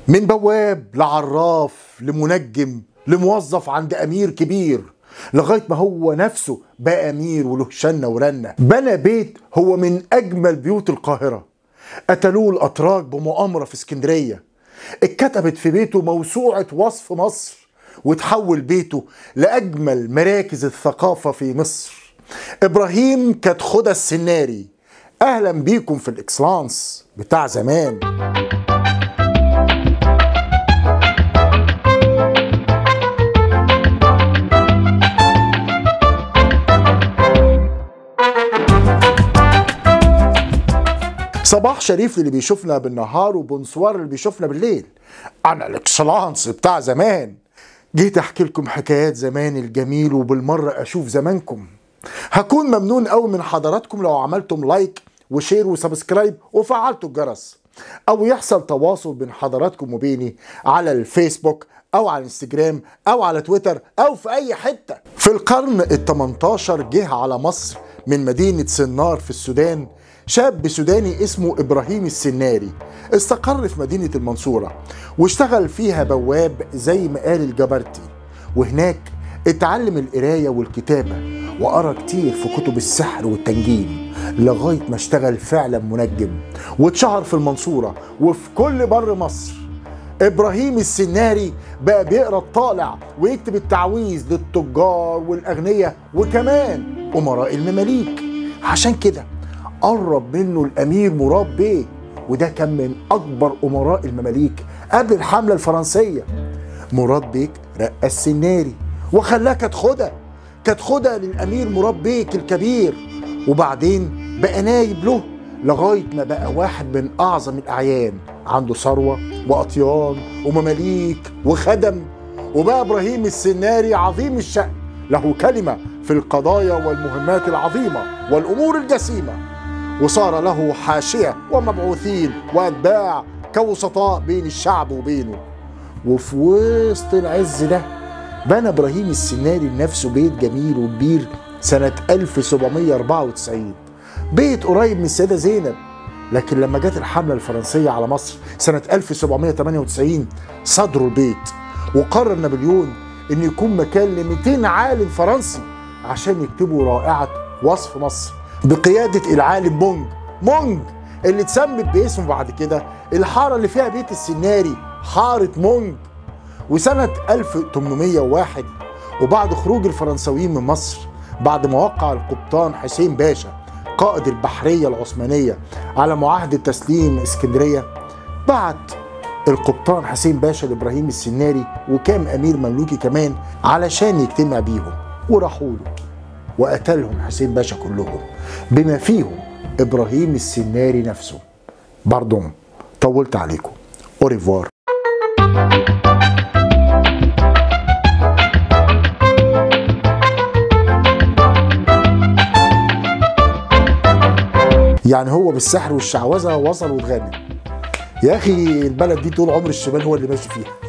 من بواب لعراف لمنجم لموظف عند امير كبير لغايه ما هو نفسه بقى امير وله شنه ورنه بنى بيت هو من اجمل بيوت القاهره قتلوه الاتراك بمؤامره في اسكندريه اتكتبت في بيته موسوعه وصف مصر وتحول بيته لاجمل مراكز الثقافه في مصر ابراهيم كتخدة السناري اهلا بيكم في الاكسلانس بتاع زمان صباح شريف اللي بيشوفنا بالنهار وبونسوار اللي بيشوفنا بالليل انا الاكسلانس بتاع زمان جيت احكي لكم حكايات زمان الجميل وبالمره اشوف زمانكم هكون ممنون قوي من حضراتكم لو عملتم لايك وشير وسبسكرايب وفعلتوا الجرس او يحصل تواصل بين حضراتكم وبيني على الفيسبوك او على الانستجرام او على تويتر او في اي حته في القرن ال 18 جه على مصر من مدينه سنار في السودان شاب سوداني اسمه ابراهيم السناري استقر في مدينه المنصوره واشتغل فيها بواب زي ما قال الجبرتي وهناك اتعلم القرايه والكتابه وقرا كتير في كتب السحر والتنجيم لغايه ما اشتغل فعلا منجم واتشهر في المنصوره وفي كل بر مصر ابراهيم السناري بقى بيقرا الطالع ويكتب التعويذ للتجار والاغنياء وكمان امراء المماليك عشان كده قرب منه الامير مراد بيه وده كان من اكبر امراء المماليك قبل الحمله الفرنسيه مراد بيك رقى السناري وخلاه كتخدة كتخدة للامير مراد بيك الكبير وبعدين بقى نايب له لغايه ما بقى واحد من اعظم الاعيان عنده ثروه واطيان ومماليك وخدم وبقى ابراهيم السناري عظيم الشأن له كلمه في القضايا والمهمات العظيمه والامور الجسيمه وصار له حاشيه ومبعوثين واتباع كوسطاء بين الشعب وبينه وفي وسط العز ده بنى ابراهيم السناري لنفسه بيت جميل وكبير سنه 1794 بيت قريب من السيده زينب لكن لما جت الحمله الفرنسيه على مصر سنه 1798 صدروا البيت وقرر نابليون ان يكون مكان ل 200 عالم فرنسي عشان يكتبوا رائعه وصف مصر بقياده العالم مونج مونج اللي اتسمت باسمه بعد كده الحاره اللي فيها بيت السناري حاره مونج وسنه 1801 وبعد خروج الفرنساويين من مصر بعد ما وقع القبطان حسين باشا قائد البحريه العثمانيه على معاهده تسليم اسكندريه بعت القبطان حسين باشا لابراهيم السناري وكان امير مملوكي كمان علشان يجتمع بيهم وراحوا له وقتلهم حسين باشا كلهم بما فيهم ابراهيم السناري نفسه باردون طولت عليكم اوريفوار يعني هو بالسحر والشعوذه وصل واتغنى يا اخي البلد دي طول عمر الشمال هو اللي ماشي فيها